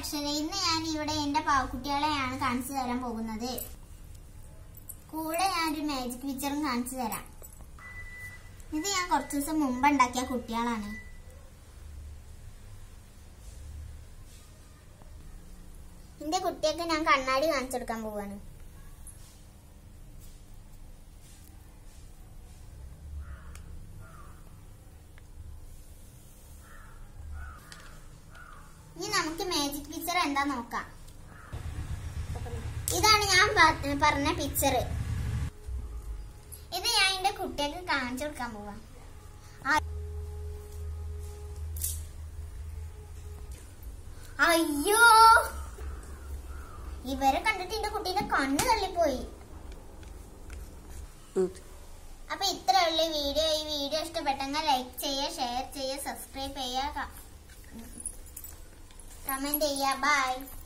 അക്ഷര ഇന്ന് ഞാൻ ഇവിടെ എന്റെ പാവക്കുട്ടികളെയാണ് കാണിച്ചു തരാൻ പോകുന്നത് കൂടെ ഞാൻ ഒരു മാജിക് പിക്ചറും കാണിച്ചു തരാം ഇത് ഞാൻ കുറച്ചു ദിവസം മുമ്പ് ഉണ്ടാക്കിയ കുട്ടികളാണ് എന്റെ കുട്ടിയൊക്കെ ഞാൻ കണ്ണാടി കാണിച്ചു കൊടുക്കാൻ പോവാണ് ഇനി നമുക്ക് മാജിക് പിക്ചർ എന്താ നോക്കാം ഇതാണ് ഞാൻ പ- പറഞ്ഞ പിക്ചർ ഇത് ഞാൻ എന്റെ കുട്ടികൾക്ക് കാണിച്ചു കൊടുക്കാൻ പോവാ ആ- അയ്യോ ഇവരെ കണ്ടിട്ട് എന്റെ കുട്ടീന്റെ കണ്ണ് തള്ളിപ്പോയി അപ്പൊ ഇത്ര ഉള്ള വീഡിയോ ഈ വീഡിയോ ഇഷ്ടപ്പെട്ടെങ്കിൽ ലൈക്ക് ചെയ്യുക ഷെയർ ചെയ്യുക സബ്സ്ക്രൈബ് ചെയ്യുക കമന്റ് ചെയ്യുക ബൈ